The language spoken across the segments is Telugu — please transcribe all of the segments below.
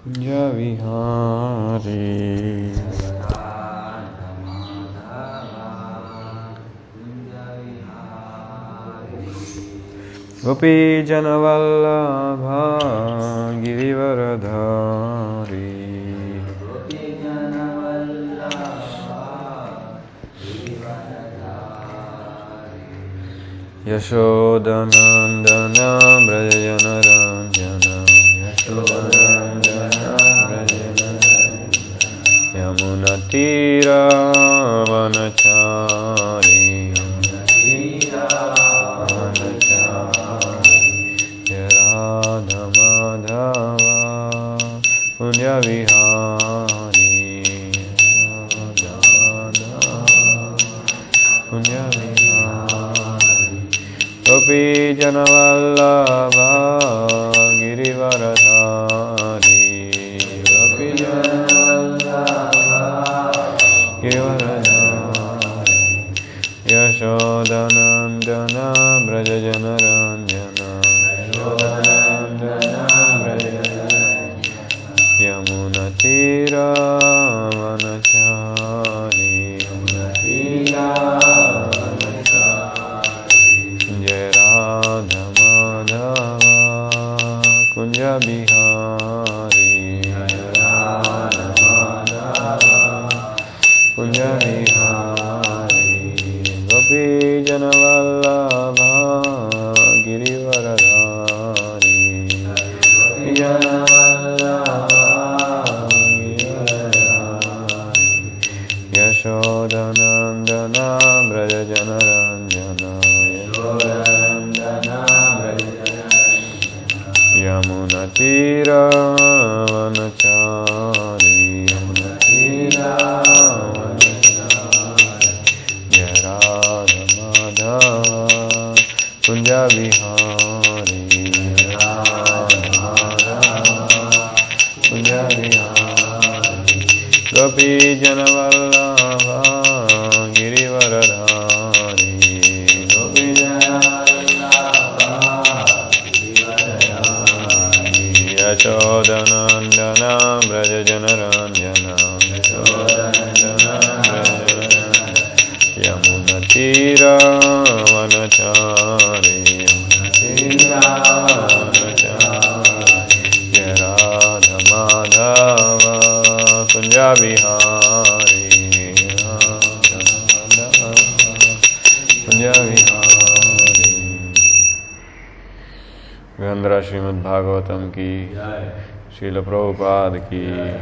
कुञ्जविहारी गोपीजनवल्लभा गिरिवरधारी यशोदनन्दन व्रजनरञ्जन यशोदनन्दन व्रजनरञ्जन यमुनतीरावनचारी य राधमाधव पुण्यविहारी पुण्यविहारी गोपीजनवल्लभा गिरिवरधारी गोपीजनवल्लभा गिरिवरधारी यशोदनन्दन व्रजजनरञ्जन यशोदनन्दन व्रजजनरञ्जन यमुनतीरावनचारी जय राधमाधव कुञ्जबिहारी कुञ्जबिहारी गोपीजनवल्लभा गिरिवरधारी यशोदनन्दन व्रजजनरञ्जन यशोदनन्दन यमुनतीरावनचारी यमुनतीरावनचारी जय राधमाधव कुञ्जविहारी कुञ्जविहारी गोपीजनवल्लभा गिरिवरधारी यशोदनन्दन व्रजजनरञ्जन यमुनतीरावनचारि य राधमाधव कुञ्जविहारी कुञ्जविहारी गंधरा श्रीमद् भागवतम की श्रील प्रभुपाद की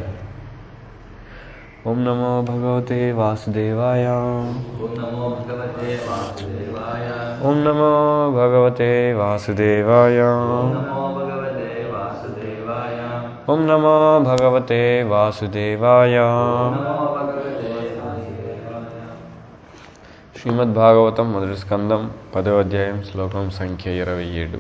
ओम नमो भगवते वासुदेवाय ॐ नमो भगवते वासुदेवाय ओम नमो भगवते वासुदेवाय ॐ नमो भगवते वासुदेवाय ओम नमो भगवते वासुदेवाय नमो भगवते वासुदेवाय శ్రీమద్ భాగవతం మొదటి స్కందం పదవ అధ్యాయం శ్లోకం సంఖ్య ఇరవై ఏడు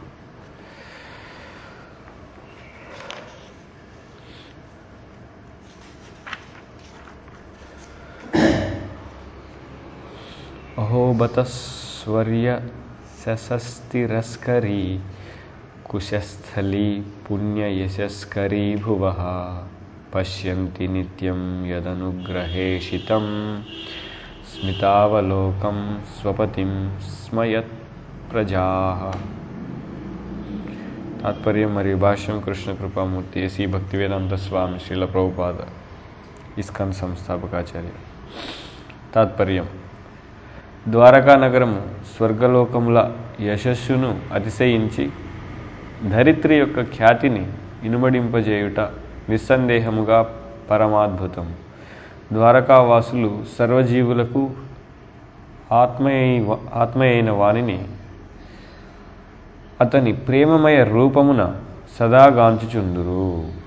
అహోబతస్వర్య సశస్తిరస్కరీ కుశస్థలీ పుణ్యయశస్కరీ భువ పశ్యంతి నిత్యం యదనుగ్రహేషితం స్మితావలోకం స్వపతిం స్మయత్ ప్రజా తాత్పర్యం మరియు భాష్యం కృష్ణ కృపామూర్తి ఎసి భక్తివేదాంత స్వామి శ్రీల ప్రభుపాద ఇస్కాన్ సంస్థాపకాచార్య తాత్పర్యం ద్వారకా నగరము స్వర్గలోకముల యశస్సును అతిశయించి ధరిత్రి యొక్క ఖ్యాతిని ఇనుమడింపజేయుట నిస్సందేహముగా పరమాద్భుతం ద్వారకావాసులు సర్వజీవులకు ఆత్మయై ఆత్మయైన వానిని అతని ప్రేమమయ రూపమున సదాగాంచుచుందురు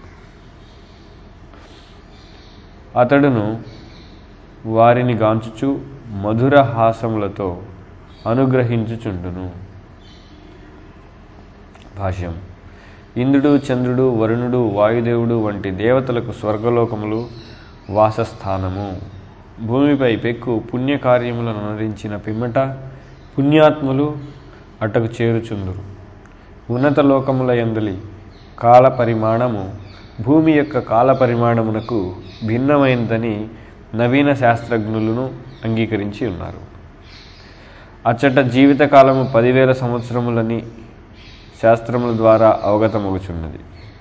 అతడును వారిని గాంచుచు మధుర హాసములతో అనుగ్రహించుచుండును భాష్యం ఇంద్రుడు చంద్రుడు వరుణుడు వాయుదేవుడు వంటి దేవతలకు స్వర్గలోకములు వాసస్థానము భూమిపై పెక్కు పుణ్యకార్యములను అనురించిన పిమ్మట పుణ్యాత్ములు అటకు చేరుచుందురు ఉన్నత లోకముల యందలి కాల పరిమాణము భూమి యొక్క కాల పరిమాణమునకు భిన్నమైనదని నవీన శాస్త్రజ్ఞులను అంగీకరించి ఉన్నారు అచ్చట జీవితకాలము పదివేల సంవత్సరములని శాస్త్రముల ద్వారా అవగతమగుచున్నది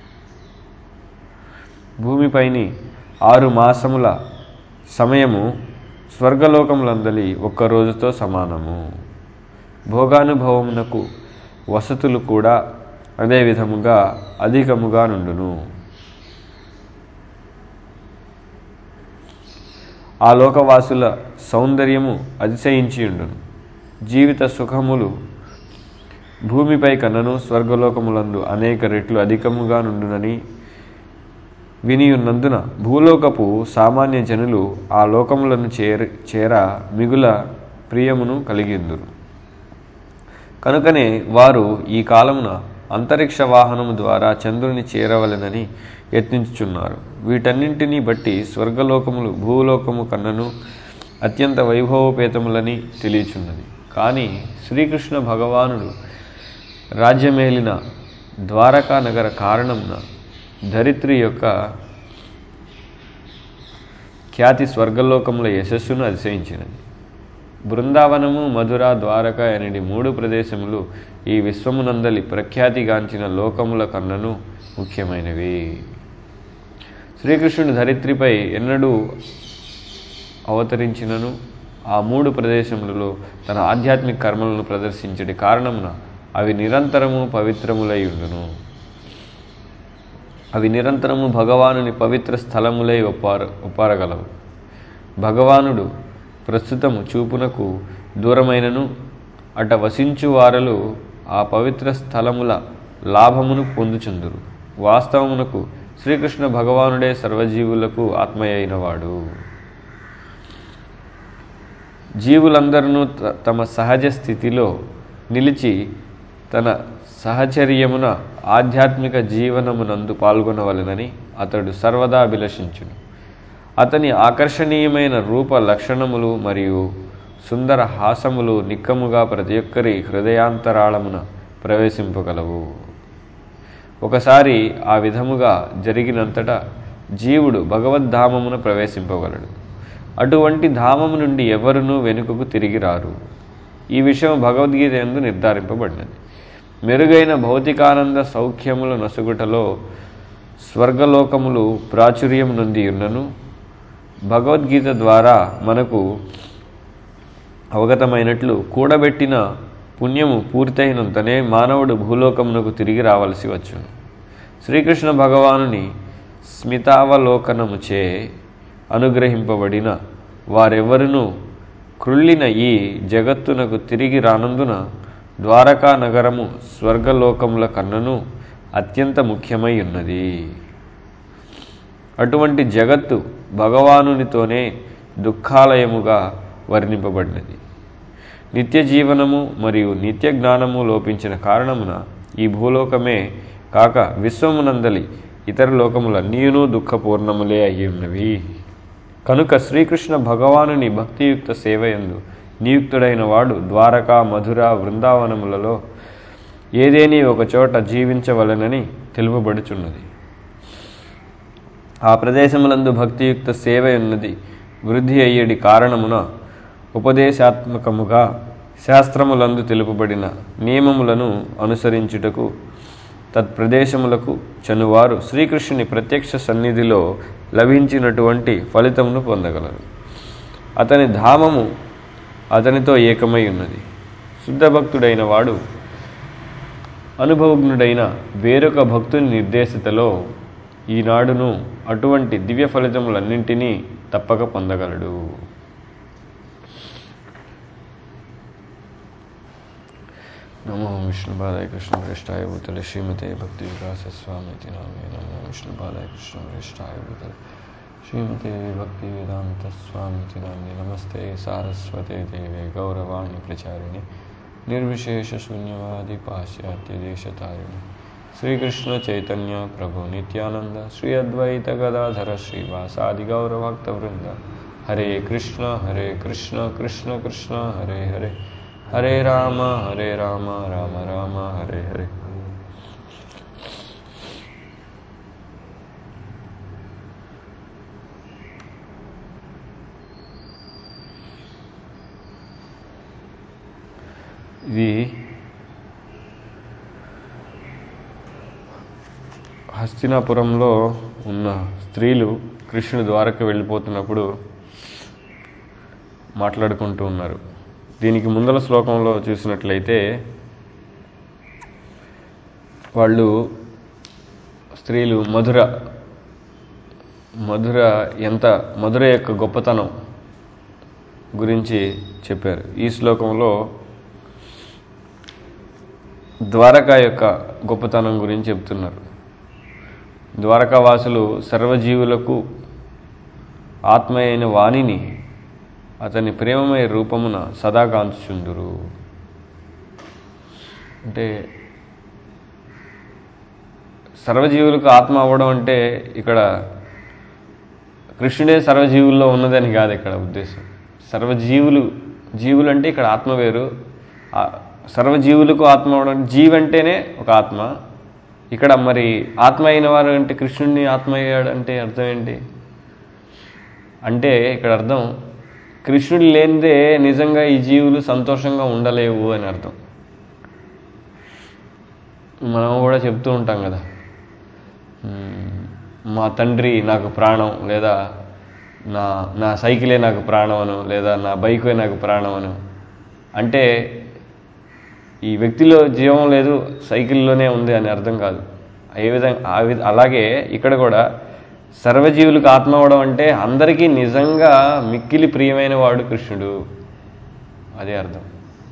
భూమిపైని ఆరు మాసముల సమయము స్వర్గలోకములందలి ఒక్క రోజుతో సమానము భోగానుభవమునకు వసతులు కూడా అదే విధముగా అధికముగా నుండును ఆ లోకవాసుల సౌందర్యము అతిశయించియుండును జీవిత సుఖములు భూమిపై కన్నను స్వర్గలోకములందు అనేక రెట్లు అధికముగా నుండునని వినియున్నందున భూలోకపు సామాన్య జనులు ఆ లోకములను చేర చేర మిగుల ప్రియమును కలిగిందురు కనుకనే వారు ఈ కాలమున అంతరిక్ష వాహనము ద్వారా చంద్రుని చేరవలెనని యత్నించుచున్నారు వీటన్నింటినీ బట్టి స్వర్గలోకములు భూలోకము కన్నను అత్యంత వైభవోపేతములని తెలియచున్నది కానీ శ్రీకృష్ణ భగవానుడు రాజ్యమేలిన ద్వారకా నగర కారణమున ధరిత్రి యొక్క ఖ్యాతి స్వర్గలోకముల యశస్సును అతిశయించినది బృందావనము మధుర ద్వారక అనేది మూడు ప్రదేశములు ఈ విశ్వమునందలి ప్రఖ్యాతిగాంచిన లోకముల కన్నను ముఖ్యమైనవి శ్రీకృష్ణుడు ధరిత్రిపై ఎన్నడూ అవతరించినను ఆ మూడు ప్రదేశములలో తన ఆధ్యాత్మిక కర్మలను ప్రదర్శించడి కారణమున అవి నిరంతరము పవిత్రములై ఉండును అవి నిరంతరము భగవానుని పవిత్ర స్థలములై ఒప్పార ఒప్పారగలవు భగవానుడు ప్రస్తుతము చూపునకు దూరమైనను అట వసించు వారలు ఆ పవిత్ర స్థలముల లాభమును పొందుచుందురు వాస్తవమునకు శ్రీకృష్ణ భగవానుడే సర్వజీవులకు ఆత్మయైనవాడు జీవులందరూ త- తమ సహజ స్థితిలో నిలిచి తన సహచర్యమున ఆధ్యాత్మిక జీవనమునందు పాల్గొనవలెనని అతడు సర్వదా అభిలషించును అతని ఆకర్షణీయమైన రూప లక్షణములు మరియు సుందర హాసములు నిక్కముగా ప్రతి ఒక్కరి హృదయాంతరాళమున ప్రవేశింపగలవు ఒకసారి ఆ విధముగా జరిగినంతటా జీవుడు భగవద్ధామమున ప్రవేశింపగలడు అటువంటి ధామము నుండి ఎవరునూ వెనుకకు తిరిగి రారు ఈ విషయం భగవద్గీత ఎందు నిర్ధారింపబడినది మెరుగైన భౌతికానంద సౌఖ్యముల నసుగుటలో స్వర్గలోకములు ప్రాచుర్యం నుండి ఉన్నను భగవద్గీత ద్వారా మనకు అవగతమైనట్లు కూడబెట్టిన పుణ్యము పూర్తయినంతనే మానవుడు భూలోకమునకు తిరిగి రావలసి వచ్చును శ్రీకృష్ణ భగవానుని స్మితావలోకనముచే అనుగ్రహింపబడిన వారెవరునూ క్రుళ్ళిన ఈ జగత్తునకు తిరిగి రానందున ద్వారకా నగరము స్వర్గలోకముల కన్నను అత్యంత ముఖ్యమై ఉన్నది అటువంటి జగత్తు భగవానునితోనే దుఃఖాలయముగా వర్ణింపబడినది నిత్య జీవనము మరియు నిత్య జ్ఞానము లోపించిన కారణమున ఈ భూలోకమే కాక విశ్వమునందలి ఇతర లోకములన్నీయును దుఃఖపూర్ణములే అయి ఉన్నవి కనుక శ్రీకృష్ణ భగవానుని భక్తియుక్త సేవయందు నియుక్తుడైన వాడు ద్వారకా మధుర బృందావనములలో ఏదేని ఒక చోట జీవించవలెనని తెలుపబడుచున్నది ఆ ప్రదేశములందు భక్తియుక్త సేవ ఉన్నది వృద్ధి అయ్యేడి కారణమున ఉపదేశాత్మకముగా శాస్త్రములందు తెలుపబడిన నియమములను అనుసరించుటకు తత్ప్రదేశములకు చనువారు శ్రీకృష్ణుని ప్రత్యక్ష సన్నిధిలో లభించినటువంటి ఫలితమును పొందగలరు అతని ధామము అతనితో ఏకమై ఉన్నది శుద్ధ భక్తుడైన వాడు అనుభవజ్ఞుడైన వేరొక భక్తుని నిర్దేశితలో ఈనాడును అటువంటి దివ్య ఫలితములన్నింటినీ తప్పక పొందగలడు నమో విష్ణుపాదాయ కృష్ణ వరిష్టాయ భూతల శ్రీమతే భక్తి వికాస స్వామితి నామే నమో విష్ణుపాదాయ కృష్ణ వరిష్టాయ భూతల శ్రీమతే భక్తి వేదాంత స్వామితి నామే నమస్తే సారస్వతే దేవే గౌరవాణి ప్రచారిణి నిర్విశేష శూన్యవాది పాశ్చాత్య దేశతారిణి శ్రీకృష్ణ చైతన్య ప్రభు నిత్యానంద శ్రీ అద్వైత గదాధర శ్రీవాసాది గౌరభక్త వృంద హరే కృష్ణ హరే కృష్ణ కృష్ణ కృష్ణ హరే హరే హరే రామ హరే రామ రామ రామ హరే హరే ఇది హస్తినాపురంలో ఉన్న స్త్రీలు కృష్ణుడి ద్వారకు వెళ్ళిపోతున్నప్పుడు మాట్లాడుకుంటూ ఉన్నారు దీనికి ముందల శ్లోకంలో చూసినట్లయితే వాళ్ళు స్త్రీలు మధుర మధుర ఎంత మధుర యొక్క గొప్పతనం గురించి చెప్పారు ఈ శ్లోకంలో ద్వారకా యొక్క గొప్పతనం గురించి చెప్తున్నారు ద్వారకావాసులు సర్వజీవులకు ఆత్మ అయిన వాణిని అతని ప్రేమమయ రూపమున సదా కాంచుచుందురు అంటే సర్వజీవులకు ఆత్మ అవ్వడం అంటే ఇక్కడ కృష్ణుడే సర్వజీవుల్లో ఉన్నదని కాదు ఇక్కడ ఉద్దేశం సర్వజీవులు జీవులు అంటే ఇక్కడ ఆత్మ వేరు ఆ సర్వజీవులకు ఆత్మ అవడం జీవి అంటేనే ఒక ఆత్మ ఇక్కడ మరి ఆత్మ అయిన వారు అంటే కృష్ణుడిని ఆత్మ అయ్యాడు అంటే అర్థం ఏంటి అంటే ఇక్కడ అర్థం కృష్ణుడు లేనిదే నిజంగా ఈ జీవులు సంతోషంగా ఉండలేవు అని అర్థం మనం కూడా చెప్తూ ఉంటాం కదా మ్మ్, మా తండ్రి నాకు ప్రాణం లేదా నా నా సైకిలే నాకు ప్రాణం అను లేదా నా బైకే నాకు ప్రాణం అను అంటే ఈ వ్యక్తిలో జీవం లేదు సైకిల్లోనే ఉంది అని అర్థం కాదు ఏ విధంగా ఆ విధ అలాగే ఇక్కడ కూడా సర్వజీవులకు ఆత్మ అవడం అంటే అందరికీ నిజంగా మిక్కిలి ప్రియమైన వాడు కృష్ణుడు అదే అర్థం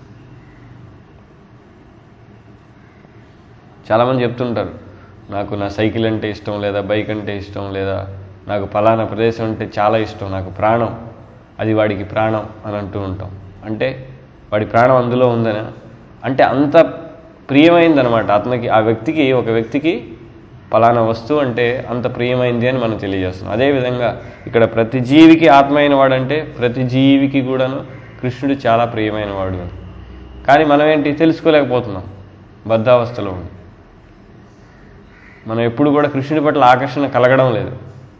చాలామంది చెప్తుంటారు నాకు నా సైకిల్ అంటే ఇష్టం లేదా బైక్ అంటే ఇష్టం లేదా నాకు ఫలానా ప్రదేశం అంటే చాలా ఇష్టం నాకు ప్రాణం అది వాడికి ప్రాణం అని అంటూ ఉంటాం అంటే వాడి ప్రాణం అందులో ఉందనా అంటే అంత ప్రియమైందనమాట అతనికి ఆ వ్యక్తికి ఒక వ్యక్తికి ఫలానా వస్తువు అంటే అంత ప్రియమైంది అని మనం తెలియజేస్తున్నాం అదేవిధంగా ఇక్కడ ప్రతి జీవికి ఆత్మ అయిన వాడంటే ప్రతి జీవికి కూడాను కృష్ణుడు చాలా ప్రియమైన వాడు అని కానీ మనం ఏంటి తెలుసుకోలేకపోతున్నాం బద్ధావస్థలో ఉంది మనం ఎప్పుడు కూడా కృష్ణుడి పట్ల ఆకర్షణ కలగడం లేదు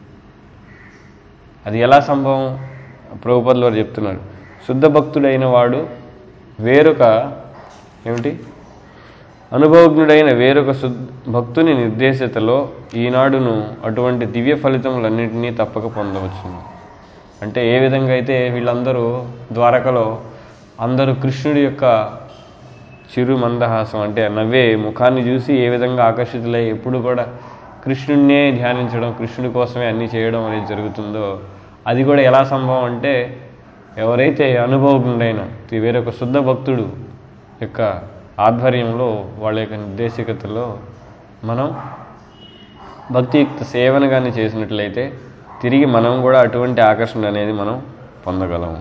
అది ఎలా సంభవం ప్రభుపదులు వారు చెప్తున్నారు శుద్ధ భక్తుడైన వాడు వేరొక ఏమిటి అనుభవజ్ఞుడైన వేరొక శుద్ధ భక్తుని నిర్దేశతలో ఈనాడును అటువంటి దివ్య ఫలితములన్నింటినీ తప్పక పొందవచ్చును అంటే ఏ విధంగా అయితే వీళ్ళందరూ ద్వారకలో అందరూ కృష్ణుడి యొక్క చిరు మందహాసం అంటే నవ్వే ముఖాన్ని చూసి ఏ విధంగా ఆకర్షితులై ఎప్పుడు కూడా కృష్ణుడినే ధ్యానించడం కృష్ణుడి కోసమే అన్నీ చేయడం అనేది జరుగుతుందో అది కూడా ఎలా సంభవం అంటే ఎవరైతే అనుభవజ్ఞుడైన వేరొక శుద్ధ భక్తుడు యొక్క ఆధ్వర్యంలో వాళ్ళ యొక్క నిర్దేశికతలో మనం భక్తియుక్త సేవను కానీ చేసినట్లయితే తిరిగి మనం కూడా అటువంటి ఆకర్షణ అనేది మనం పొందగలం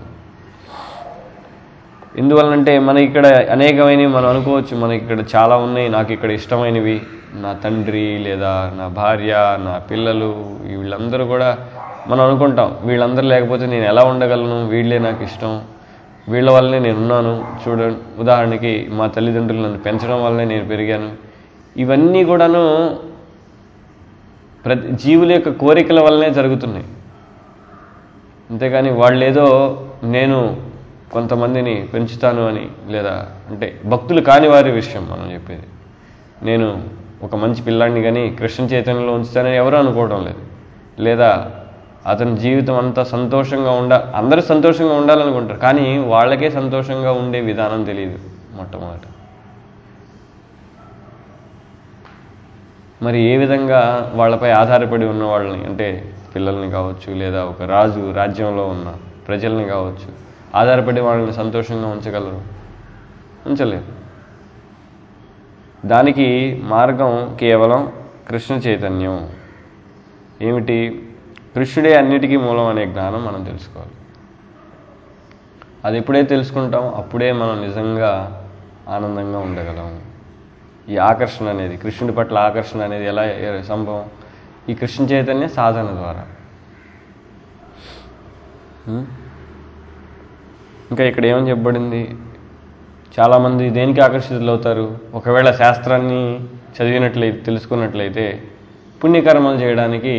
ఎందువలనంటే మనకి ఇక్కడ అనేకమైనవి మనం అనుకోవచ్చు మనకి ఇక్కడ చాలా ఉన్నాయి నాకు ఇక్కడ ఇష్టమైనవి నా తండ్రి లేదా నా భార్య నా పిల్లలు వీళ్ళందరూ కూడా మనం అనుకుంటాం వీళ్ళందరూ లేకపోతే నేను ఎలా ఉండగలను వీళ్ళే నాకు ఇష్టం వీళ్ళ వల్లనే నేను ఉన్నాను చూడండి ఉదాహరణకి మా తల్లిదండ్రులు నన్ను పెంచడం వల్లనే నేను పెరిగాను ఇవన్నీ కూడాను ప్రతి జీవుల యొక్క కోరికల వల్లనే జరుగుతున్నాయి అంతేగాని వాళ్ళు ఏదో నేను కొంతమందిని పెంచుతాను అని లేదా అంటే భక్తులు కాని వారి విషయం మనం చెప్పేది నేను ఒక మంచి పిల్లాడిని కానీ కృష్ణ చైతన్యంలో ఉంచుతానని ఎవరు అనుకోవడం లేదు లేదా అతని జీవితం అంతా సంతోషంగా ఉండ అందరూ సంతోషంగా ఉండాలనుకుంటారు కానీ వాళ్ళకే సంతోషంగా ఉండే విధానం తెలియదు మొట్టమొదట మరి ఏ విధంగా వాళ్ళపై ఆధారపడి ఉన్న వాళ్ళని అంటే పిల్లల్ని కావచ్చు లేదా ఒక రాజు రాజ్యంలో ఉన్న ప్రజల్ని కావచ్చు ఆధారపడి వాళ్ళని సంతోషంగా ఉంచగలరు ఉంచలేరు దానికి మార్గం కేవలం కృష్ణ చైతన్యం ఏమిటి కృష్ణుడే అన్నిటికీ మూలం అనే జ్ఞానం మనం తెలుసుకోవాలి అది ఎప్పుడైతే తెలుసుకుంటాం అప్పుడే మనం నిజంగా ఆనందంగా ఉండగలం ఈ ఆకర్షణ అనేది కృష్ణుడి పట్ల ఆకర్షణ అనేది ఎలా ఏ- సంభవం ఈ కృష్ణ చైతన్య సాధన ద్వారా ఉం? ఇంకా ఇక్కడ ఏమని చెప్పబడింది చాలామంది దేనికి ఆకర్షితులు అవుతారు ఒకవేళ శాస్త్రాన్ని చదివినట్లయితే తెలుసుకున్నట్లయితే పుణ్యకర్మలు చేయడానికి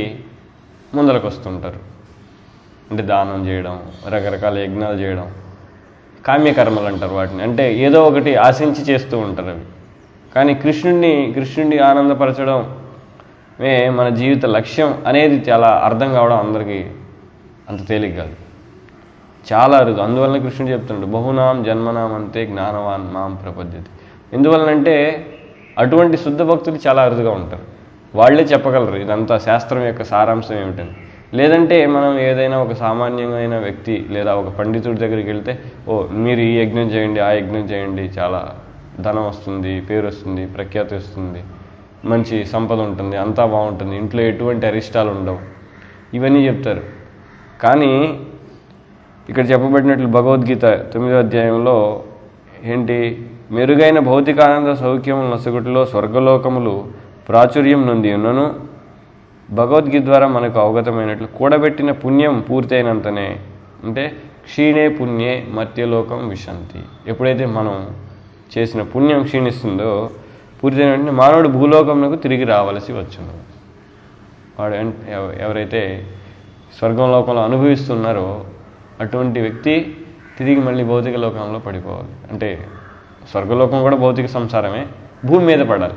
ముందరకు వస్తుంటారు అంటే దానం చేయడం రకరకాల యజ్ఞాలు చేయడం కామ్యకర్మలు అంటారు వాటిని అంటే ఏదో ఒకటి ఆశించి చేస్తూ ఉంటారు అవి కానీ కృష్ణుడిని కృష్ణుడిని ఆనందపరచడం మే మన జీవిత లక్ష్యం అనేది చాలా అర్థం కావడం అందరికీ అంత తేలిక కాదు చాలా అరుదు అందువలన కృష్ణుడు చెప్తున్నాడు బహునాం జన్మనాం అంతే జ్ఞానవాన్ మాం ప్రపద్యతి ఎందువలనంటే అటువంటి శుద్ధ భక్తులు చాలా అరుదుగా ఉంటారు వాళ్ళే చెప్పగలరు ఇదంతా శాస్త్రం యొక్క సారాంశం ఏమిటని లేదంటే మనం ఏదైనా ఒక సామాన్యమైన వ్యక్తి లేదా ఒక పండితుడి దగ్గరికి వెళ్తే ఓ మీరు ఈ యజ్ఞం చేయండి ఆ యజ్ఞం చేయండి చాలా ధనం వస్తుంది పేరు వస్తుంది ప్రఖ్యాతి వస్తుంది మంచి సంపద ఉంటుంది అంతా బాగుంటుంది ఇంట్లో ఎటువంటి అరిష్టాలు ఉండవు ఇవన్నీ చెప్తారు కానీ ఇక్కడ చెప్పబడినట్లు భగవద్గీత తొమ్మిదో అధ్యాయంలో ఏంటి మెరుగైన భౌతికానంద సౌఖ్యములు నొసగుటిలో స్వర్గలోకములు ప్రాచుర్యం నుండి ఉన్నను భగవద్గీత ద్వారా మనకు అవగతమైనట్లు కూడబెట్టిన పుణ్యం పూర్తయినంతనే అంటే క్షీణే పుణ్యే మత్యలోకం విశంతి ఎప్పుడైతే మనం చేసిన పుణ్యం క్షీణిస్తుందో పూర్తయిన వెంటనే మానవుడు భూలోకంలో తిరిగి రావలసి వచ్చును వాడు ఎన్- ఎవ- ఎవరైతే స్వర్గం లోకంలో అనుభవిస్తున్నారో అటువంటి వ్యక్తి తిరిగి మళ్ళీ భౌతిక లోకంలో పడిపోవాలి అంటే స్వర్గలోకం కూడా భౌతిక సంసారమే భూమి మీద పడాలి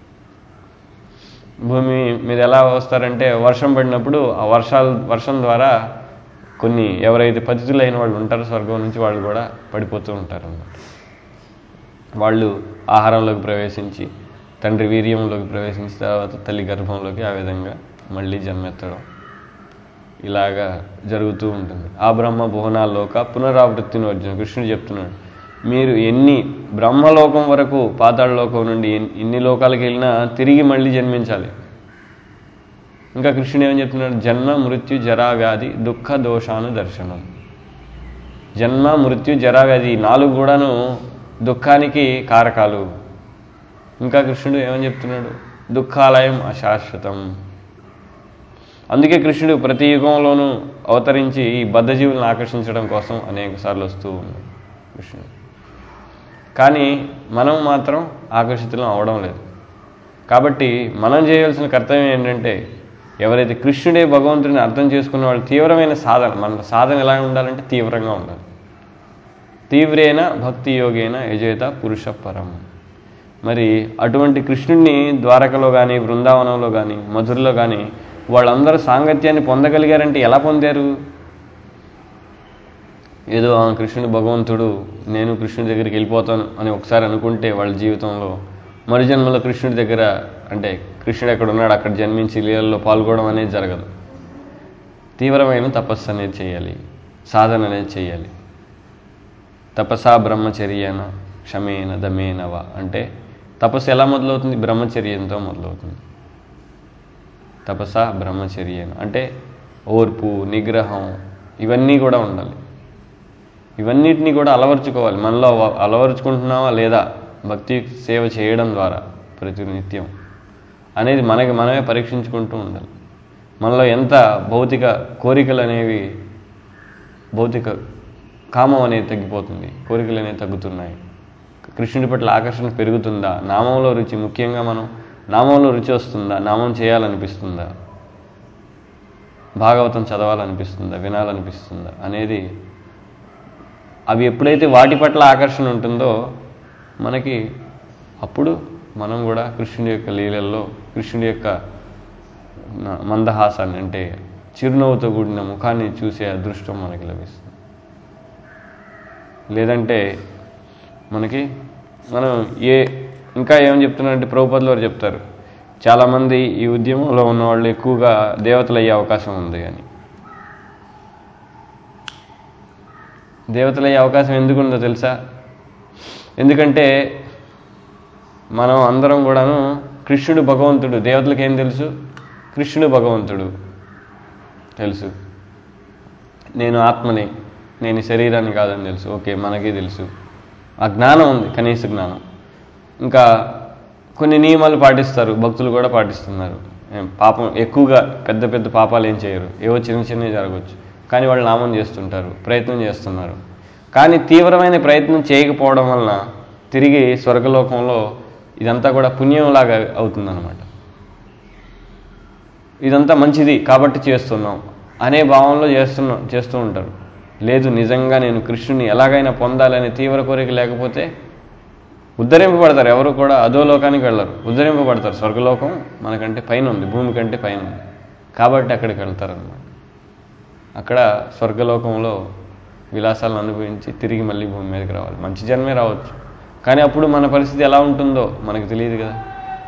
భూమి మీద ఎలా వస్తారంటే వర్షం పడినప్పుడు ఆ వర్షాలు వర్షం ద్వారా కొన్ని ఎవరైతే పతితులైన వాళ్ళు ఉంటారో స్వర్గం నుంచి వాళ్ళు కూడా పడిపోతూ ఉంటారు అన్నమాట వాళ్ళు ఆహారంలోకి ప్రవేశించి తండ్రి వీర్యంలోకి ప్రవేశించిన తర్వాత తల్లి గర్భంలోకి ఆ విధంగా మళ్ళీ జన్మెత్తడం ఇలాగా జరుగుతూ ఉంటుంది ఆ బ్రహ్మ భువనాల్లోక పునరావృత్తిని అర్జున కృష్ణుడు చెప్తున్నాడు మీరు ఎన్ని బ్రహ్మలోకం వరకు పాతాళలోకం నుండి ఎన్- ఎన్ని లోకాలకు వెళ్ళినా తిరిగి మళ్ళీ జన్మించాలి ఇంకా కృష్ణుడు ఏమని చెప్తున్నాడు జన్మ మృత్యు జరా వ్యాధి దుఃఖ దోషాను దర్శనం జన్మ మృత్యు జరా వ్యాధి ఈ నాలుగు కూడాను దుఃఖానికి కారకాలు ఇంకా కృష్ణుడు ఏమని చెప్తున్నాడు దుఃఖాలయం అశాశ్వతం అందుకే కృష్ణుడు ప్రతి యుగంలోనూ అవతరించి ఈ బద్ధజీవులను ఆకర్షించడం కోసం అనేక సార్లు వస్తూ ఉన్నాడు కృష్ణుడు కానీ మనం మాత్రం ఆకర్షితులం అవడం లేదు కాబట్టి మనం చేయాల్సిన కర్తవ్యం ఏంటంటే ఎవరైతే కృష్ణుడే భగవంతుడిని అర్థం చేసుకున్న వాళ్ళు తీవ్రమైన సాధన మన సాధన ఎలా ఉండాలంటే తీవ్రంగా ఉండాలి తీవ్రేన భక్తి యోగేన యజేత పురుష పరం మరి అటువంటి కృష్ణుడిని ద్వారకలో కానీ బృందావనంలో కానీ మధురలో కానీ వాళ్ళందరూ సాంగత్యాన్ని పొందగలిగారంటే ఎలా పొందారు ఏదో ఆ కృష్ణుడు భగవంతుడు నేను కృష్ణుడి దగ్గరికి వెళ్ళిపోతాను అని ఒకసారి అనుకుంటే వాళ్ళ జీవితంలో మరు జన్మలో కృష్ణుడి దగ్గర అంటే కృష్ణుడు ఎక్కడ ఉన్నాడు అక్కడ జన్మించి లీలల్లో పాల్గొనడం అనేది జరగదు తీవ్రమైన తపస్సు అనేది చేయాలి సాధన అనేది చేయాలి తపసా బ్రహ్మచర్యన క్షమేన దమేనవ అంటే తపస్సు ఎలా మొదలవుతుంది బ్రహ్మచర్యంతో మొదలవుతుంది తపస బ్రహ్మచర్యన అంటే ఓర్పు నిగ్రహం ఇవన్నీ కూడా ఉండాలి ఇవన్నిటినీ కూడా అలవర్చుకోవాలి మనలో అవ- అలవరుచుకుంటున్నావా లేదా భక్తి సేవ చేయడం ద్వారా ప్రతి నిత్యం అనేది మనకి మనమే పరీక్షించుకుంటూ ఉండాలి మనలో ఎంత భౌతిక కోరికలు అనేవి భౌతిక కామం అనేది తగ్గిపోతుంది కోరికలు అనేవి తగ్గుతున్నాయి కృష్ణుడి పట్ల ఆకర్షణ పెరుగుతుందా నామంలో రుచి ముఖ్యంగా మనం నామంలో రుచి వస్తుందా నామం చేయాలనిపిస్తుందా భాగవతం చదవాలనిపిస్తుందా వినాలనిపిస్తుందా అనేది అవి ఎప్పుడైతే వాటి పట్ల ఆకర్షణ ఉంటుందో మనకి అప్పుడు మనం కూడా కృష్ణుడి యొక్క లీలల్లో కృష్ణుడి యొక్క న- మందహాసాన్ని అంటే చిరునవ్వుతో కూడిన ముఖాన్ని చూసే అదృష్టం మనకి లభిస్తుంది లేదంటే మనకి మనం ఏ ఇంకా ఏమని చెప్తున్నారంటే ప్రభుపదులు వారు చెప్తారు చాలామంది ఈ ఉద్యమంలో ఉన్న వాళ్ళు ఎక్కువగా దేవతలు అయ్యే అవకాశం ఉంది అని దేవతలు అయ్యే అవకాశం ఎందుకు ఉందో తెలుసా ఎందుకంటే మనం అందరం కూడాను కృష్ణుడు భగవంతుడు దేవతలకు ఏం తెలుసు కృష్ణుడు భగవంతుడు తెలుసు నేను ఆత్మని నేను ఈ శరీరాన్ని కాదని తెలుసు ఓకే మనకి తెలుసు ఆ జ్ఞానం ఉంది కనీస జ్ఞానం ఇంకా కొన్ని నియమాలు పాటిస్తారు భక్తులు కూడా పాటిస్తున్నారు ఏం పాపం ఎక్కువగా పెద్ద పెద్ద పాపాలు ఏం చేయరు ఏవో చిన్న చిన్నవి జరగవచ్చు కానీ వాళ్ళు నామం చేస్తుంటారు ప్రయత్నం చేస్తున్నారు కానీ తీవ్రమైన ప్రయత్నం చేయకపోవడం వలన తిరిగి స్వర్గలోకంలో ఇదంతా కూడా పుణ్యంలాగా అవుతుందన్నమాట ఇదంతా మంచిది కాబట్టి చేస్తున్నాం అనే భావంలో చేస్తున్నాం చేస్తూ ఉంటారు లేదు నిజంగా నేను కృష్ణుని ఎలాగైనా పొందాలనే తీవ్ర కోరిక లేకపోతే ఉద్ధరింపబడతారు ఎవరు కూడా అదో లోకానికి వెళ్ళరు ఉద్ధరింపబడతారు స్వర్గలోకం మనకంటే పైన ఉంది భూమి కంటే పైన ఉంది కాబట్టి అక్కడికి వెళ్తారనమాట అక్కడ స్వర్గలోకంలో విలాసాలను అనుభవించి తిరిగి మళ్ళీ భూమి మీదకి రావాలి మంచి జన్మే రావచ్చు కానీ అప్పుడు మన పరిస్థితి ఎలా ఉంటుందో మనకు తెలియదు కదా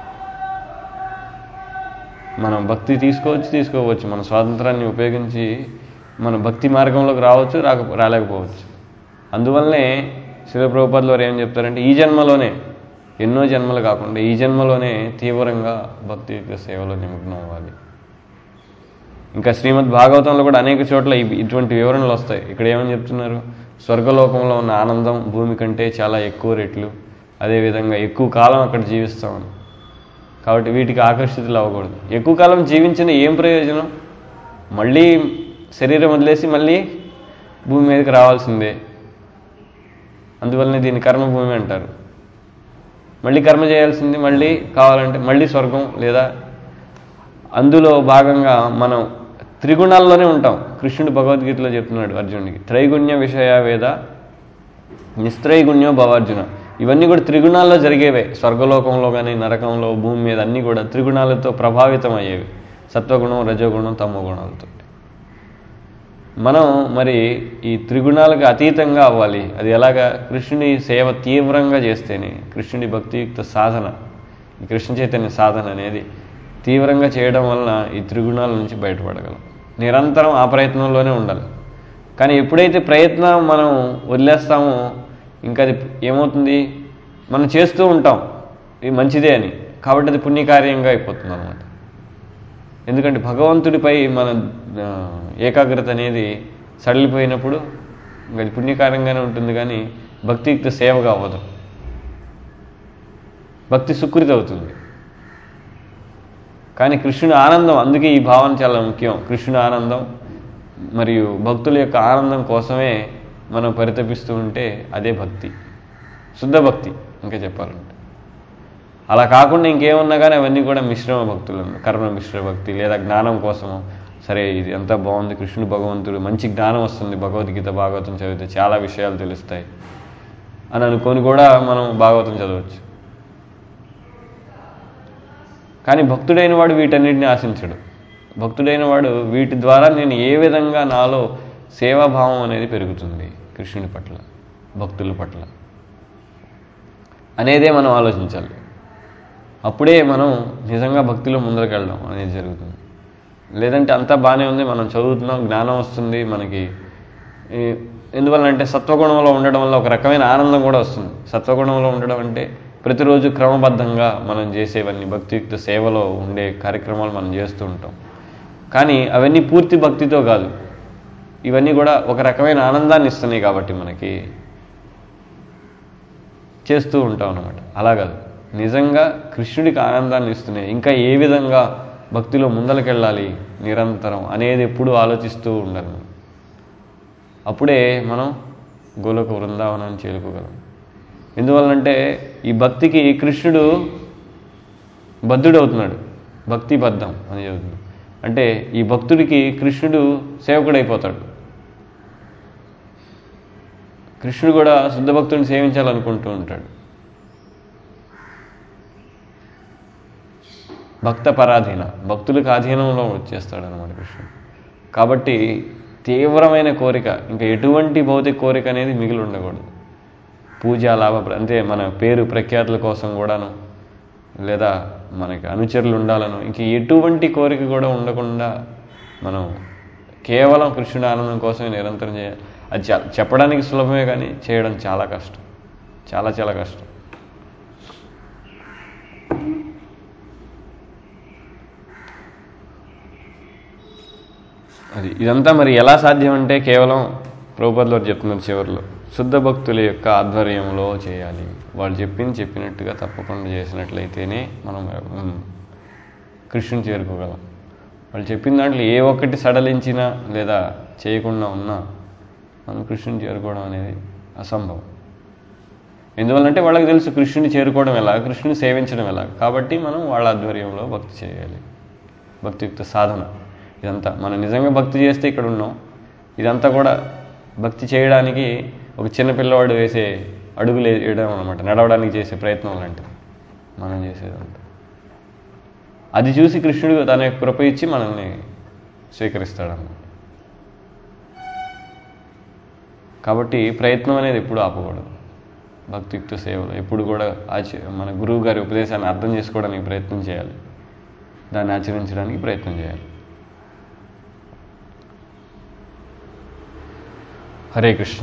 మనం భక్తి తీసుకోవచ్చు తీసుకోవచ్చు మన స్వాతంత్రాన్ని ఉపయోగించి మన భక్తి మార్గంలోకి రావచ్చు రాక రాలేకపోవచ్చు అందువల్లనే శిలప్రభుపాదులు వారు ఏం చెప్తారంటే ఈ జన్మలోనే ఎన్నో జన్మలు కాకుండా ఈ జన్మలోనే తీవ్రంగా భక్తి యొక్క సేవలో నిమగ్నం అవ్వాలి ఇంకా శ్రీమద్ భాగవతంలో కూడా అనేక చోట్ల ఇవి- ఇటువంటి వివరణలు వస్తాయి ఇక్కడ ఏమని చెప్తున్నారు స్వర్గలోకంలో ఉన్న ఆనందం భూమి కంటే చాలా ఎక్కువ రెట్లు అదేవిధంగా ఎక్కువ కాలం అక్కడ జీవిస్తామని కాబట్టి వీటికి ఆకర్షితులు అవ్వకూడదు ఎక్కువ కాలం జీవించిన ఏం ప్రయోజనం మళ్ళీ శరీరం వదిలేసి మళ్ళీ భూమి మీదకి రావాల్సిందే అందువల్లనే దీన్ని కర్మభూమి అంటారు మళ్ళీ కర్మ చేయాల్సింది మళ్ళీ కావాలంటే మళ్ళీ స్వర్గం లేదా అందులో భాగంగా మనం త్రిగుణాల్లోనే ఉంటాం కృష్ణుడు భగవద్గీతలో చెప్తున్నాడు అర్జునుడికి త్రైగుణ్య విషయ వేద నిస్త్రైగుణ్యో భవార్జున ఇవన్నీ కూడా త్రిగుణాల్లో జరిగేవే స్వర్గలోకంలో కానీ నరకంలో భూమి మీద అన్నీ కూడా త్రిగుణాలతో ప్రభావితం అయ్యేవి సత్వగుణం రజోగుణం తమో గుణాలతో మనం మరి ఈ త్రిగుణాలకు అతీతంగా అవ్వాలి అది ఎలాగా కృష్ణుని సేవ తీవ్రంగా చేస్తేనే కృష్ణుడి భక్తియుక్త సాధన ఈ కృష్ణ చైతన్య సాధన అనేది తీవ్రంగా చేయడం వలన ఈ త్రిగుణాల నుంచి బయటపడగలం నిరంతరం ఆ ప్రయత్నంలోనే ఉండాలి కానీ ఎప్పుడైతే ప్రయత్నం మనం వదిలేస్తామో ఇంకా అది ఏమవుతుంది మనం చేస్తూ ఉంటాం ఇది మంచిదే అని కాబట్టి అది పుణ్యకార్యంగా అయిపోతుంది అనమాట ఎందుకంటే భగవంతుడిపై మన ఆ, ఏకాగ్రత అనేది సడలిపోయినప్పుడు ఇంకా అది పుణ్యకార్యంగానే ఉంటుంది కానీ భక్తియుక్త సేవగా అవ్వదు భక్తి సుకృతి అవుతుంది కానీ కృష్ణుని ఆనందం అందుకే ఈ భావన చాలా ముఖ్యం కృష్ణుని ఆనందం మరియు భక్తుల యొక్క ఆనందం కోసమే మనం పరితపిస్తూ ఉంటే అదే భక్తి శుద్ధ భక్తి ఇంకా చెప్పాలంటే అలా కాకుండా ఇంకేమన్నా కానీ అవన్నీ కూడా మిశ్రమ భక్తులు కర్మ మిశ్ర భక్తి లేదా జ్ఞానం కోసము సరే ఇది ఎంత బాగుంది కృష్ణుడు భగవంతుడు మంచి జ్ఞానం వస్తుంది భగవద్గీత భాగవతం చదివితే చాలా విషయాలు తెలుస్తాయి అని అనుకొని కూడా మనం భాగవతం చదవచ్చు కానీ భక్తుడైన వాడు వీటన్నిటిని ఆశించడు భక్తుడైన వాడు వీటి ద్వారా నేను ఏ విధంగా నాలో సేవాభావం అనేది పెరుగుతుంది కృష్ణుని పట్ల భక్తుల పట్ల అనేదే మనం ఆలోచించాలి అప్పుడే మనం నిజంగా భక్తిలో ముందరకు వెళ్ళడం అనేది జరుగుతుంది లేదంటే అంతా బాగానే ఉంది మనం చదువుతున్నాం జ్ఞానం వస్తుంది మనకి ఈ- ఎందువల్లంటే సత్వగుణంలో ఉండడం వల్ల ఒక రకమైన ఆనందం కూడా వస్తుంది సత్వగుణంలో ఉండడం అంటే ప్రతిరోజు క్రమబద్ధంగా మనం చేసేవన్నీ భక్తియుక్త సేవలో ఉండే కార్యక్రమాలు మనం చేస్తూ ఉంటాం కానీ అవన్నీ పూర్తి భక్తితో కాదు ఇవన్నీ కూడా ఒక రకమైన ఆనందాన్ని ఇస్తున్నాయి కాబట్టి మనకి చేస్తూ ఉంటాం అనమాట అలా కాదు నిజంగా కృష్ణుడికి ఆనందాన్ని ఇస్తున్నాయి ఇంకా ఏ విధంగా భక్తిలో ముందలకెళ్ళాలి నిరంతరం అనేది ఎప్పుడూ ఆలోచిస్తూ ఉండాలి మనం అప్పుడే మనం గోలోక బృందావనాన్ని చేరుకోగలం ఎందువల్లంటే ఈ భక్తికి కృష్ణుడు బద్ధుడు అవుతున్నాడు భక్తి బద్ధం అని చెబుతుంది అంటే ఈ భక్తుడికి కృష్ణుడు సేవకుడైపోతాడు కృష్ణుడు కూడా శుద్ధ భక్తుడిని సేవించాలనుకుంటూ ఉంటాడు భక్త పరాధీన భక్తులకు ఆధీనంలో వచ్చేస్తాడు అనమాట కృష్ణుడు కాబట్టి తీవ్రమైన కోరిక ఇంకా ఎటువంటి భౌతిక కోరిక అనేది మిగిలి ఉండకూడదు పూజ లాభ అంటే మన పేరు ప్రఖ్యాతుల కోసం కూడాను లేదా మనకి అనుచరులు ఉండాలను ఇంక ఎటువంటి కోరిక కూడా ఉండకుండా మనం కేవలం కృష్ణుడి ఆనందం కోసమే నిరంతరం చేయాలి అది చా- చెప్పడానికి సులభమే కానీ చేయడం చాలా కష్టం చాలా చాలా కష్టం అది ఇదంతా మరి ఎలా సాధ్యం అంటే కేవలం ప్రభుపదిలో చెప్తున్నారు చివరిలో శుద్ధ భక్తుల యొక్క ఆధ్వర్యంలో చేయాలి వాళ్ళు చెప్పింది చెప్పినట్టుగా తప్పకుండా చేసినట్లయితేనే మనం ఉమ్, కృష్ణుని చేరుకోగలం వాళ్ళు చెప్పిన దాంట్లో ఏ ఒక్కటి సడలించినా లేదా చేయకుండా ఉన్నా మనం కృష్ణుని చేరుకోవడం అనేది అసంభవం ఎందువల్లంటే వాళ్ళకి తెలుసు కృష్ణుని చేరుకోవడం ఎలా కృష్ణుని సేవించడం ఎలా కాబట్టి మనం వాళ్ళ ఆధ్వర్యంలో భక్తి చేయాలి భక్తియుక్త సాధన ఇదంతా మనం నిజంగా భక్తి చేస్తే ఇక్కడ ఉన్నాం ఇదంతా కూడా భక్తి చేయడానికి ఒక చిన్న పిల్లవాడు వేసే అడుగులు వేయడం అనమాట నడవడానికి చేసే ప్రయత్నం లాంటిది మనం చేసేదంతా అది చూసి కృష్ణుడు తన యొక్క కృప ఇచ్చి మనల్ని స్వీకరిస్తాడన్నమాట కాబట్టి ప్రయత్నం అనేది ఎప్పుడు ఆపకూడదు భక్తియుక్త సేవలు ఎప్పుడు కూడా ఆచ మన గురువు గారి ఉపదేశాన్ని అర్థం చేసుకోవడానికి ప్రయత్నం చేయాలి దాన్ని ఆచరించడానికి ప్రయత్నం చేయాలి హరే కృష్ణ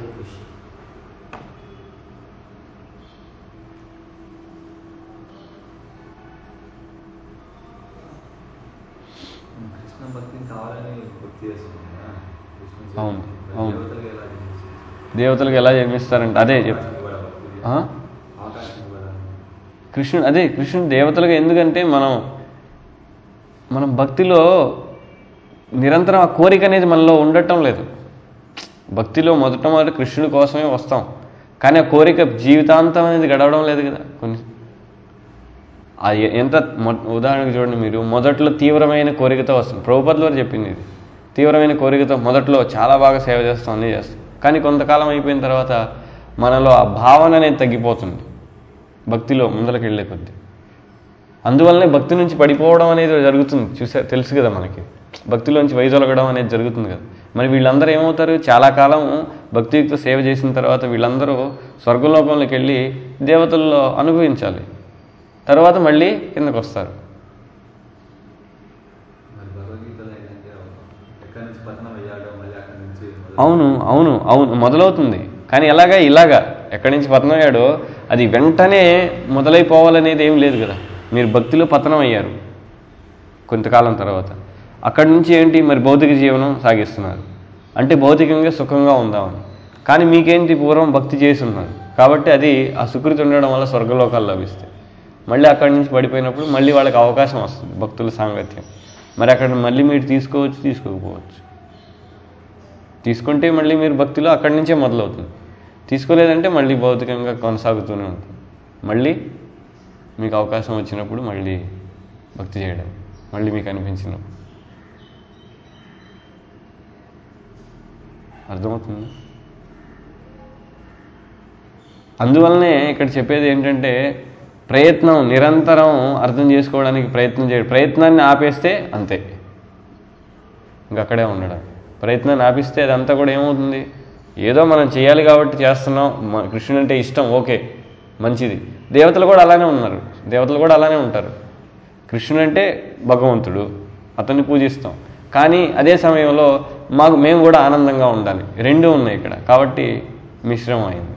కృష్ణ భక్తిని కావాలని భక్తి చేస్తున్నాం కదా కృష్ణ అవును, చేసిన అవును. దేవతలకు ఎలా చేస్తారు? దేవతలకు ఎలా జన్మిస్తారంటే అదే చెప్ ఆకాశానికి కూడా భక్తి ఆ? ఆకాశానికి కూడా కృష్ణుడు అదే కృష్ణుడు దేవతలుగా ఎందుకంటే మనం మనం భక్తిలో నిరంతరం ఆ కోరిక అనేది మనలో ఉండటం లేదు భక్తిలో మొదట మొదట కృష్ణుడి కోసమే వస్తాం కానీ ఆ కోరిక జీవితాంతం అనేది గడవడం లేదు కదా కొన్ని ఆ ఎ- ఎంత మొ- ఉదాహరణకు చూడండి మీరు మొదట్లో తీవ్రమైన కోరికతో వస్తుంది ప్రభుపద్ల వారు చెప్పింది ఇది తీవ్రమైన కోరికతో మొదట్లో చాలా బాగా సేవ చేస్తాం అన్నీ చేస్తాం కానీ కొంతకాలం అయిపోయిన తర్వాత మనలో ఆ భావన అనేది తగ్గిపోతుంది భక్తిలో ముందరకు వెళ్ళే కొద్దీ అందువల్లనే భక్తి నుంచి పడిపోవడం అనేది జరుగుతుంది చూసా తెలుసు కదా మనకి భక్తిలోంచి వైదొలగడం అనేది జరుగుతుంది కదా మరి వీళ్ళందరూ ఏమవుతారు చాలా కాలం భక్తియుక్త సేవ చేసిన తర్వాత వీళ్ళందరూ స్వర్గలోకంలోకి వెళ్ళి దేవతల్లో అనుభవించాలి తర్వాత మళ్ళీ కిందకు వస్తారు మరి భగవద్గీతలో ఏంటంటే ఎక్కడి నుంచి పతనం అయ్యాడో మళ్ళీ అక్కడి నుంచి మొదలు- అవును అవును అవును మొదలవుతుంది కానీ ఎలాగా ఇలాగా ఎక్కడి నుంచి పతనం అయ్యాడో అది వెంటనే మొదలైపోవాలనేది ఏం లేదు కదా మీరు భక్తిలో పతనం అయ్యారు కొంతకాలం తర్వాత అక్కడి నుంచి ఏంటి మరి భౌతిక జీవనం సాగిస్తున్నారు అంటే భౌతికంగా సుఖంగా ఉందామని కానీ మీకేంటి పూర్వం భక్తి చేసి ఉన్నారు కాబట్టి అది ఆ సుకృతి ఉండడం వల్ల స్వర్గలోకాలు లభిస్తాయి మళ్ళీ అక్కడి నుంచి పడిపోయినప్పుడు మళ్ళీ వాళ్ళకి అవకాశం వస్తుంది భక్తుల సాంగత్యం మరి అక్కడ మళ్ళీ మీరు తీసుకోవచ్చు తీసుకోకపోవచ్చు తీసుకుంటే మళ్ళీ మీరు భక్తిలో అక్కడి నుంచే మొదలవుతుంది తీసుకోలేదంటే మళ్ళీ భౌతికంగా కొనసాగుతూనే ఉంటుంది మళ్ళీ మీకు అవకాశం వచ్చినప్పుడు మళ్ళీ భక్తి చేయడం మళ్ళీ మీకు అనిపించినప్పుడు అర్థమవుతుంది అందువల్లనే ఇక్కడ చెప్పేది ఏంటంటే ప్రయత్నం నిరంతరం అర్థం చేసుకోవడానికి ప్రయత్నం చేయడం ప్రయత్నాన్ని ఆపేస్తే అంతే ఇంకా అక్కడే ఉండడం ప్రయత్నాన్ని ఆపిస్తే అదంతా కూడా ఏమవుతుంది ఏదో మనం చేయాలి కాబట్టి చేస్తున్నాం మ- కృష్ణుడు అంటే ఇష్టం ఓకే మంచిది దేవతలు కూడా అలానే ఉన్నారు దేవతలు కూడా అలానే ఉంటారు కృష్ణుడు అంటే భగవంతుడు అతన్ని పూజిస్తాం కానీ అదే సమయంలో మాకు మేము కూడా ఆనందంగా ఉండాలి రెండు ఉన్నాయి ఇక్కడ కాబట్టి మిశ్రమం అయింది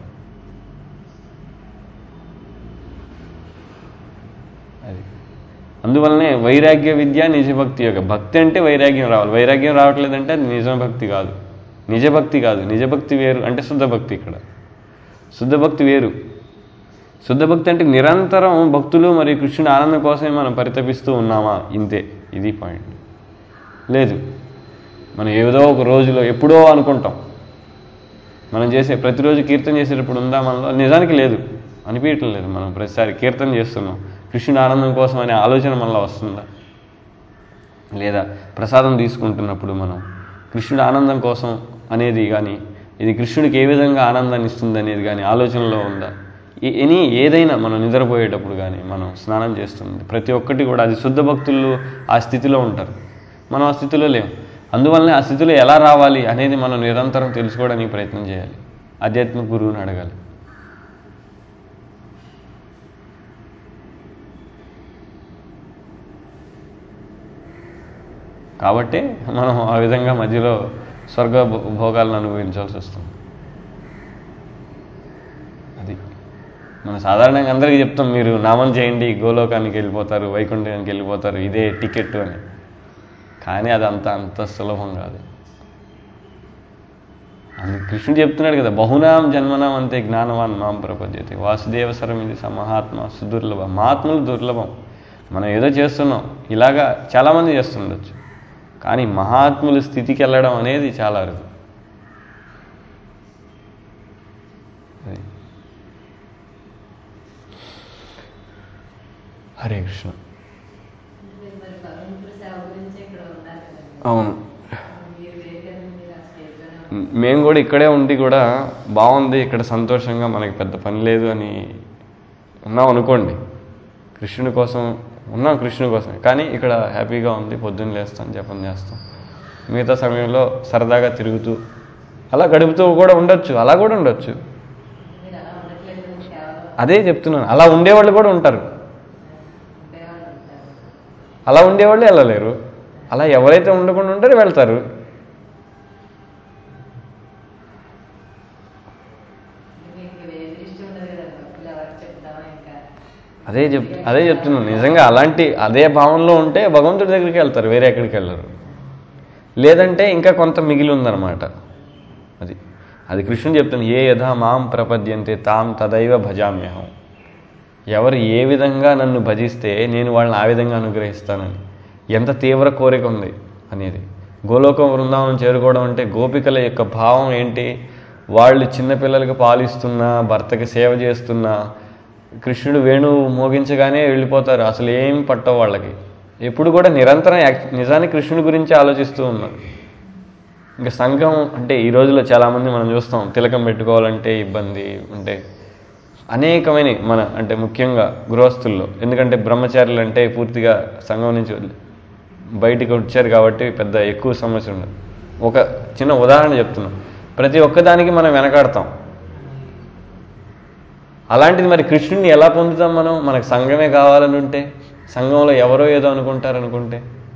అది అందువల్లనే వైరాగ్య విద్య నిజభక్తి యొక్క భక్తి అంటే వైరాగ్యం రావాలి వైరాగ్యం రావట్లేదంటే అది నిజ భక్తి కాదు నిజభక్తి కాదు నిజభక్తి వేరు అంటే శుద్ధ భక్తి ఇక్కడ శుద్ధ భక్తి వేరు శుద్ధ భక్తి అంటే నిరంతరం భక్తులు మరియు కృష్ణుడి ఆనందం కోసమే మనం పరితపిస్తూ ఉన్నామా ఇంతే ఇది పాయింట్ లేదు మనం ఏదో ఒక రోజులో ఎప్పుడో అనుకుంటాం మనం చేసే ప్రతిరోజు కీర్తన చేసేటప్పుడు ఉందా మనలో నిజానికి లేదు అనిపించటం లేదు మనం ప్రతిసారి కీర్తన చేస్తున్నాం కృష్ణుడి ఆనందం కోసం అనే ఆలోచన మనలో వస్తుందా లేదా ప్రసాదం తీసుకుంటున్నప్పుడు మనం కృష్ణుడి ఆనందం కోసం అనేది కానీ ఇది కృష్ణుడికి ఏ విధంగా ఆనందాన్ని ఇస్తుంది అనేది కానీ ఆలోచనలో ఉందా ఏ- ఎనీ ఏదైనా మనం నిద్రపోయేటప్పుడు కానీ మనం స్నానం చేస్తుంది ప్రతి ఒక్కటి కూడా అది శుద్ధ భక్తులు ఆ స్థితిలో ఉంటారు మనం ఆ స్థితిలో లేం అందువల్లనే ఆ స్థితిలో ఎలా రావాలి అనేది మనం నిరంతరం తెలుసుకోవడానికి ప్రయత్నం చేయాలి ఆధ్యాత్మిక గురువుని అడగాలి కాబట్టి మనం ఆ విధంగా మధ్యలో స్వర్గ భో- భోగాలను అనుభవించాల్సి వస్తుంది అది మనం సాధారణంగా అందరికీ చెప్తాం మీరు నామం చేయండి గోలోకానికి వెళ్ళిపోతారు వైకుంఠానికి వెళ్ళిపోతారు ఇదే టికెట్ అని కానీ అది అంత అంత సులభం కాదు అందుకు కృష్ణుడు చెప్తున్నాడు కదా బహునాం జన్మనాం అంతే జ్ఞానవాన్ మాం ప్రపద్యతే వాసుదేవ సరమిది స మహాత్మ సుదుర్లభం మహాత్ములు దుర్లభం మనం ఏదో చేస్తున్నాం ఇలాగా చాలామంది చేస్తుండొచ్చు కానీ మహాత్ముల స్థితికి వెళ్ళడం అనేది చాలా అరుదు అది. హరే కృష్ణ మీరు మరి భగవంతుడి సేవ గురించి ఇక్కడ ఉన్నారు కదా అవును మీరు వేరే కదా మీరు ఆ స్టేజ్లోనే మేము కూడా ఇక్కడే ఉండి కూడా బాగుంది ఇక్కడ సంతోషంగా మనకి పెద్ద పని లేదు అని ఉన్నాం అనుకోండి కృష్ణుడి కోసం ఉన్నాం కృష్ణుడి కోసం కానీ ఇక్కడ హ్యాపీగా ఉంది పొద్దున్న లేస్తాం జపం చేస్తాం మిగతా సమయంలో సరదాగా తిరుగుతూ అలా గడుపుతూ కూడా ఉండొచ్చు అలా కూడా ఉండొచ్చు మీరు అలా ఉండట్లేదు కేవలం అదే చెప్తున్నాను అలా ఉండేవాళ్ళు కూడా ఉంటారు ఉండేవాళ్ళు ఉంటారు అలా ఉండేవాళ్ళు వెళ్ళలేరు అలా ఎవరైతే ఉండకుండా ఉంటారో వెళ్తారు మీకు వేరే దృష్టి ఉండదు కదా భక్తులు ఎవరికి చెప్తామా ఇంకా అదే చెప్ అదే చెప్తున్నాను నిజంగా అలాంటి అదే భావంలో ఉంటే భగవంతుడి దగ్గరికి వెళ్తారు వేరే ఎక్కడికి వెళ్ళరు లేదంటే ఇంకా కొంత మిగిలి ఉందన్నమాట అది అది కృష్ణుడు చెప్తాను ఏ యథా మాం ప్రపద్యంతే తాం తదైవ భజామ్యహం ఎవరు ఏ విధంగా నన్ను భజిస్తే నేను వాళ్ళని ఆ విధంగా అనుగ్రహిస్తానని ఎంత తీవ్ర కోరిక ఉంది అనేది గోలోకం బృందావనం చేరుకోవడం అంటే గోపికల యొక్క భావం ఏంటి వాళ్ళు చిన్నపిల్లలకి పాలిస్తున్నా భర్తకి సేవ చేస్తున్నా కృష్ణుడు వేణువు మోగించగానే వెళ్ళిపోతారు అసలు ఏం పట్టవు వాళ్ళకి ఎప్పుడు కూడా నిరంతరం యాక్- నిజానికి కృష్ణుడి గురించి ఆలోచిస్తూ ఉన్నారు ఇంకా సంఘం అంటే ఈ రోజుల్లో చాలామంది మనం చూస్తాం తిలకం పెట్టుకోవాలంటే ఇబ్బంది అంటే అనేకమైన మన అంటే ముఖ్యంగా గృహస్థుల్లో ఎందుకంటే బ్రహ్మచారులు అంటే పూర్తిగా సంఘం నుంచి వదిలి- బయటికి వచ్చారు కాబట్టి పెద్ద ఎక్కువ సమస్య ఉండదు ఒక చిన్న ఉదాహరణ చెప్తున్నాం ప్రతి ఒక్కదానికి మనం వెనకాడతాం అలాంటిది మరి కృష్ణుడిని ఎలా పొందుతాం మనం మనకు సంఘమే కావాలని ఉంటే సంఘంలో ఎవరో ఏదో అనుకుంటారనుకుంటే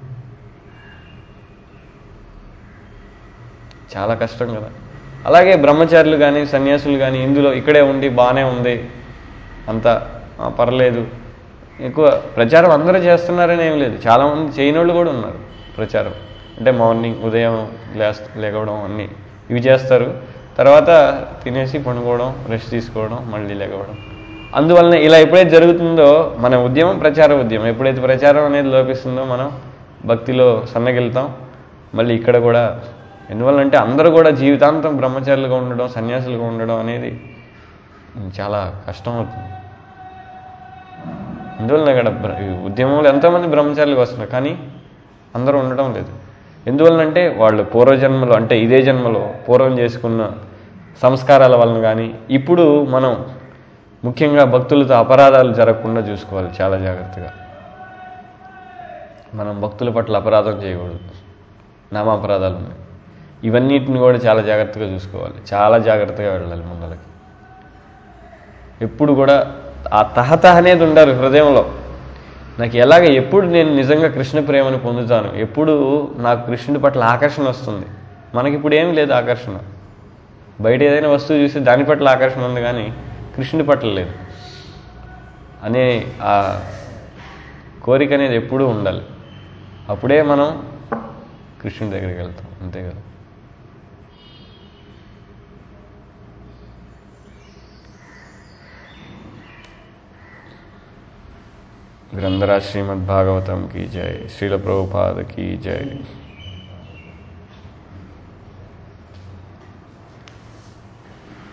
చాలా కష్టం కదా అలాగే బ్రహ్మచారులు కానీ సన్యాసులు కానీ ఇందులో ఇక్కడే ఉండి బాగానే ఉంది అంతా ఆ, పర్లేదు ఎక్కువ ప్రచారం అందరూ చేస్తున్నారని ఏం లేదు చాలామంది చేయనోళ్ళు కూడా ఉన్నారు ప్రచారం అంటే మార్నింగ్ ఉదయం లేస్ లేకవడం అన్నీ ఇవి చేస్తారు తర్వాత తినేసి పండుకోవడం రెస్ట్ తీసుకోవడం మళ్ళీ లేకవడం అందువలన ఇలా ఎప్పుడైతే జరుగుతుందో మన ఉద్యమం ప్రచార ఉద్యమం ఎప్పుడైతే ప్రచారం అనేది లోపిస్తుందో మనం భక్తిలో సన్నగిలుతాం మళ్ళీ ఇక్కడ కూడా ఎందువల్లంటే అందరూ కూడా జీవితాంతం బ్రహ్మచారులుగా ఉండడం సన్యాసులుగా ఉండడం అనేది చాలా కష్టం అవుతుంది అందువలన ఇక్కడ బ్ర- ఈ ఉద్యమంలో ఎంతోమంది బ్రహ్మచారులకు వస్తున్నారు కానీ అందరూ ఉండడం లేదు ఎందువలనంటే వాళ్ళు పూర్వజన్మలో అంటే ఇదే జన్మలో పూర్వం చేసుకున్న సంస్కారాల వలన కానీ ఇప్పుడు మనం ముఖ్యంగా భక్తులతో అపరాధాలు జరగకుండా చూసుకోవాలి చాలా జాగ్రత్తగా మనం భక్తుల పట్ల అపరాధం చేయకూడదు నామాపరాధాలు ఉన్నాయి ఇవన్నిటిని కూడా చాలా జాగ్రత్తగా చూసుకోవాలి చాలా జాగ్రత్తగా వెళ్ళాలి ముందలకి ఎప్పుడు కూడా ఆ తహతహ అనేది ఉండాలి హృదయంలో నాకు ఎలాగ ఎప్పుడు నేను నిజంగా కృష్ణ ప్రేమను పొందుతాను ఎప్పుడు నాకు కృష్ణుడి పట్ల ఆకర్షణ వస్తుంది మనకి ఇప్పుడు ఏం లేదు ఆకర్షణ బయట ఏదైనా వస్తువు చూసి దాని పట్ల ఆకర్షణ ఉంది కానీ కృష్ణుడి పట్ల లేదు అనే ఆ కోరిక అనేది ఎప్పుడూ ఉండాలి అప్పుడే మనం కృష్ణుడి దగ్గరికి వెళ్తాం అంతే కదా ग्रंथराज श्रीमद्भागवतम की जय श्रील प्रभुपाद की जय